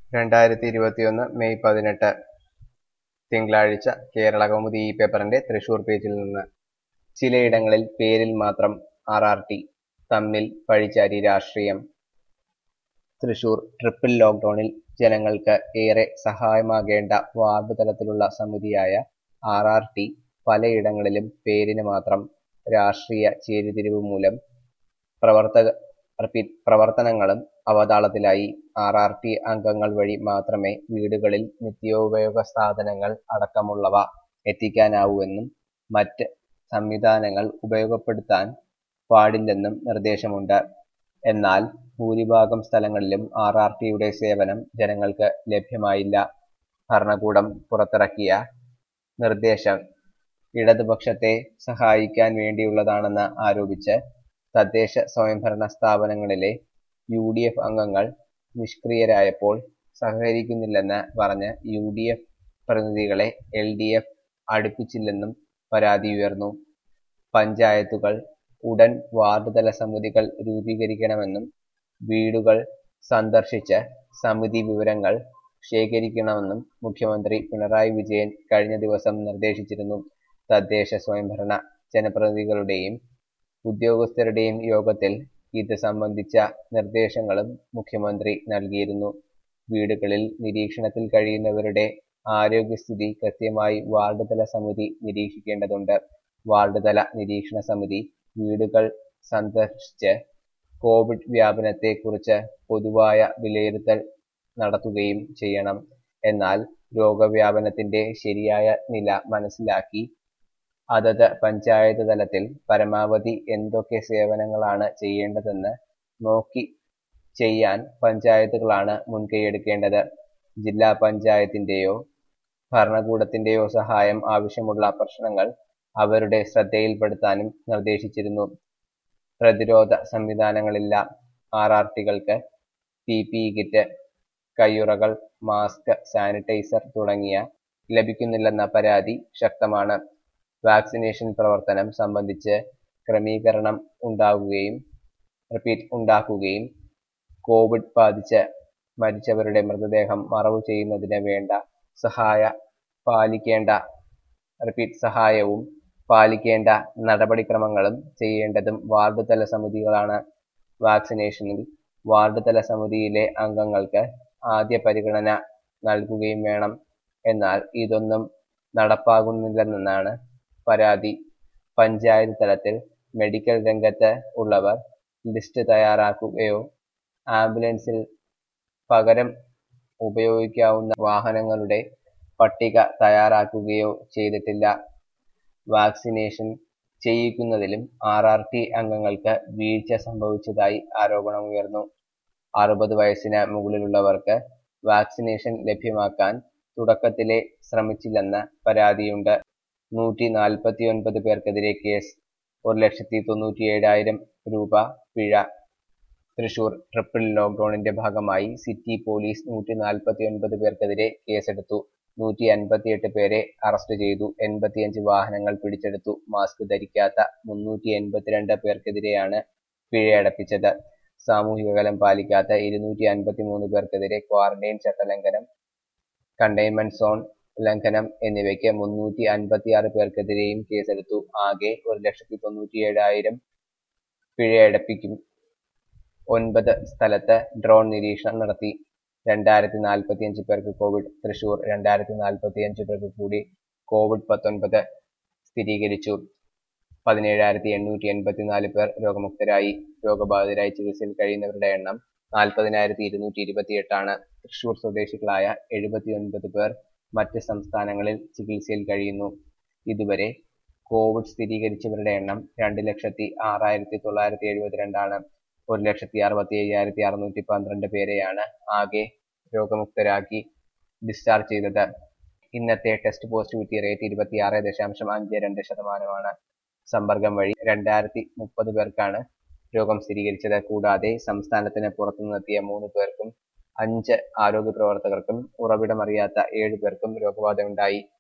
രണ്ടായിരത്തി ഇരുപത്തിയൊന്ന് മെയ് പതിനെട്ട് തിങ്കളാഴ്ച കേരള കൗമുദി ഈ പേപ്പറിന്റെ തൃശൂർ പേജിൽ നിന്ന് ചിലയിടങ്ങളിൽ പേരിൽ മാത്രം ആർ ആർ ടി തമ്മിൽ പഴിചാരി രാഷ്ട്രീയം തൃശൂർ ട്രിപ്പിൾ ലോക്ക്ഡൌണിൽ ജനങ്ങൾക്ക് ഏറെ സഹായമാകേണ്ട വാർഡ് തലത്തിലുള്ള സമിതിയായ ആർ ആർ ടി പലയിടങ്ങളിലും പേരിന് മാത്രം രാഷ്ട്രീയ ചേരിതിരിവ് മൂലം പ്രവർത്തക റിപ്പീറ്റ് പ്രവർത്തനങ്ങളും അവതാളത്തിലായി ആർ ആർ ടി അംഗങ്ങൾ വഴി മാത്രമേ വീടുകളിൽ നിത്യോപയോഗ സാധനങ്ങൾ അടക്കമുള്ളവ എത്തിക്കാനാവൂവെന്നും മറ്റ് സംവിധാനങ്ങൾ ഉപയോഗപ്പെടുത്താൻ പാടില്ലെന്നും നിർദ്ദേശമുണ്ട് എന്നാൽ ഭൂരിഭാഗം സ്ഥലങ്ങളിലും ആർ ആർ ടിയുടെ സേവനം ജനങ്ങൾക്ക് ലഭ്യമായില്ല ഭരണകൂടം പുറത്തിറക്കിയ നിർദ്ദേശം ഇടതുപക്ഷത്തെ സഹായിക്കാൻ വേണ്ടിയുള്ളതാണെന്ന് ആരോപിച്ച് തദ്ദേശ സ്വയംഭരണ സ്ഥാപനങ്ങളിലെ യു ഡി എഫ് അംഗങ്ങൾ നിഷ്ക്രിയരായപ്പോൾ സഹകരിക്കുന്നില്ലെന്ന് പറഞ്ഞ് യു ഡി എഫ് പ്രതിനിധികളെ എൽ ഡി എഫ് അടുപ്പിച്ചില്ലെന്നും പരാതിയുയർന്നു പഞ്ചായത്തുകൾ ഉടൻ വാർഡ് തല സമിതികൾ രൂപീകരിക്കണമെന്നും വീടുകൾ സന്ദർശിച്ച് സമിതി വിവരങ്ങൾ ശേഖരിക്കണമെന്നും മുഖ്യമന്ത്രി പിണറായി വിജയൻ കഴിഞ്ഞ ദിവസം നിർദ്ദേശിച്ചിരുന്നു തദ്ദേശ സ്വയംഭരണ ജനപ്രതിനിധികളുടെയും ഉദ്യോഗസ്ഥരുടെയും യോഗത്തിൽ ഇത് സംബന്ധിച്ച നിർദ്ദേശങ്ങളും മുഖ്യമന്ത്രി നൽകിയിരുന്നു വീടുകളിൽ നിരീക്ഷണത്തിൽ കഴിയുന്നവരുടെ ആരോഗ്യസ്ഥിതി കൃത്യമായി വാർഡ് തല സമിതി നിരീക്ഷിക്കേണ്ടതുണ്ട് വാർഡ് തല നിരീക്ഷണ സമിതി വീടുകൾ സന്ദർശിച്ച് കോവിഡ് വ്യാപനത്തെക്കുറിച്ച് പൊതുവായ വിലയിരുത്തൽ നടത്തുകയും ചെയ്യണം എന്നാൽ രോഗവ്യാപനത്തിന്റെ ശരിയായ നില മനസ്സിലാക്കി അതത് പഞ്ചായത്ത് തലത്തിൽ പരമാവധി എന്തൊക്കെ സേവനങ്ങളാണ് ചെയ്യേണ്ടതെന്ന് നോക്കി ചെയ്യാൻ പഞ്ചായത്തുകളാണ് മുൻകൈയെടുക്കേണ്ടത് ജില്ലാ പഞ്ചായത്തിന്റെയോ ഭരണകൂടത്തിന്റെയോ സഹായം ആവശ്യമുള്ള പ്രശ്നങ്ങൾ അവരുടെ ശ്രദ്ധയിൽപ്പെടുത്താനും നിർദ്ദേശിച്ചിരുന്നു പ്രതിരോധ സംവിധാനങ്ങളില്ല ആർ ആർ ടികൾക്ക് പി പി കിറ്റ് കയ്യുറകൾ മാസ്ക് സാനിറ്റൈസർ തുടങ്ങിയ ലഭിക്കുന്നില്ലെന്ന പരാതി ശക്തമാണ് വാക്സിനേഷൻ പ്രവർത്തനം സംബന്ധിച്ച് ക്രമീകരണം ഉണ്ടാകുകയും റിപ്പീറ്റ് ഉണ്ടാക്കുകയും കോവിഡ് ബാധിച്ച് മരിച്ചവരുടെ മൃതദേഹം മറവു ചെയ്യുന്നതിന് വേണ്ട സഹായ പാലിക്കേണ്ട റിപ്പീറ്റ് സഹായവും പാലിക്കേണ്ട നടപടിക്രമങ്ങളും ചെയ്യേണ്ടതും വാർഡ് തല സമിതികളാണ് വാക്സിനേഷനിൽ വാർഡ് തല സമിതിയിലെ അംഗങ്ങൾക്ക് ആദ്യ പരിഗണന നൽകുകയും വേണം എന്നാൽ ഇതൊന്നും നടപ്പാകുന്നില്ലെന്നാണ് പരാതി പഞ്ചായത്ത് തലത്തിൽ മെഡിക്കൽ രംഗത്ത് ഉള്ളവർ ലിസ്റ്റ് തയ്യാറാക്കുകയോ ആംബുലൻസിൽ പകരം ഉപയോഗിക്കാവുന്ന വാഹനങ്ങളുടെ പട്ടിക തയ്യാറാക്കുകയോ ചെയ്തിട്ടില്ല വാക്സിനേഷൻ ചെയ്യിക്കുന്നതിലും ആർ ആർ ടി അംഗങ്ങൾക്ക് വീഴ്ച സംഭവിച്ചതായി ആരോപണമുയർന്നു അറുപത് വയസ്സിന് മുകളിലുള്ളവർക്ക് വാക്സിനേഷൻ ലഭ്യമാക്കാൻ തുടക്കത്തിലെ ശ്രമിച്ചില്ലെന്ന് പരാതിയുണ്ട് നൂറ്റി നാൽപ്പത്തി ഒൻപത് പേർക്കെതിരെ കേസ് ഒരു ലക്ഷത്തി തൊണ്ണൂറ്റി ഏഴായിരം രൂപ പിഴ തൃശൂർ ട്രിപ്പിൾ ലോക്ക്ഡൌണിന്റെ ഭാഗമായി സിറ്റി പോലീസ് നൂറ്റി നാൽപ്പത്തി ഒൻപത് പേർക്കെതിരെ കേസെടുത്തു നൂറ്റി അൻപത്തിയെട്ട് പേരെ അറസ്റ്റ് ചെയ്തു എൺപത്തിയഞ്ച് വാഹനങ്ങൾ പിടിച്ചെടുത്തു മാസ്ക് ധരിക്കാത്ത മുന്നൂറ്റി എൺപത്തിരണ്ട് പേർക്കെതിരെയാണ് പിഴയടപ്പിച്ചത് സാമൂഹിക അകലം പാലിക്കാത്ത ഇരുന്നൂറ്റി അൻപത്തി മൂന്ന് പേർക്കെതിരെ ക്വാറന്റൈൻ ചട്ടലംഘനം കണ്ടെയ്ൻമെന്റ് സോൺ ലംഘനം എന്നിവയ്ക്ക് മുന്നൂറ്റി അൻപത്തിയാറ് പേർക്കെതിരെയും കേസെടുത്തു ആകെ ഒരു ലക്ഷത്തി തൊണ്ണൂറ്റി ഏഴായിരം പിഴയടപ്പിക്കും ഒൻപത് സ്ഥലത്ത് ഡ്രോൺ നിരീക്ഷണം നടത്തി രണ്ടായിരത്തി നാൽപ്പത്തിയഞ്ച് പേർക്ക് കോവിഡ് തൃശൂർ രണ്ടായിരത്തി നാൽപ്പത്തിയഞ്ച് പേർക്ക് കൂടി കോവിഡ് പത്തൊൻപത് സ്ഥിരീകരിച്ചു പതിനേഴായിരത്തി എണ്ണൂറ്റി എൺപത്തിനാല് പേർ രോഗമുക്തരായി രോഗബാധിതരായി ചികിത്സയിൽ കഴിയുന്നവരുടെ എണ്ണം നാൽപ്പതിനായിരത്തി ഇരുന്നൂറ്റി ഇരുപത്തിയെട്ടാണ് തൃശൂർ സ്വദേശികളായ എഴുപത്തിയൊൻപത് പേർ മറ്റ് സംസ്ഥാനങ്ങളിൽ ചികിത്സയിൽ കഴിയുന്നു ഇതുവരെ കോവിഡ് സ്ഥിരീകരിച്ചവരുടെ എണ്ണം രണ്ട് ലക്ഷത്തി ആറായിരത്തി തൊള്ളായിരത്തി എഴുപത്തിരണ്ടാണ് ഒരു ലക്ഷത്തി അറുപത്തി അയ്യായിരത്തി അറുന്നൂറ്റി പന്ത്രണ്ട് പേരെയാണ് ആകെ രോഗമുക്തരാക്കി ഡിസ്ചാർജ് ചെയ്തത് ഇന്നത്തെ ടെസ്റ്റ് പോസിറ്റിവിറ്റി റേറ്റ് ഇരുപത്തിയാറ് ദശാംശം അഞ്ച് രണ്ട് ശതമാനമാണ് സമ്പർക്കം വഴി രണ്ടായിരത്തി മുപ്പത് പേർക്കാണ് രോഗം സ്ഥിരീകരിച്ചത് കൂടാതെ സംസ്ഥാനത്തിന് പുറത്തുനിന്നെത്തിയ മൂന്ന് പേർക്കും അഞ്ച് ആരോഗ്യ പ്രവർത്തകർക്കും ഉറവിടമറിയാത്ത ഏഴ് പേർക്കും രോഗബാധയുണ്ടായി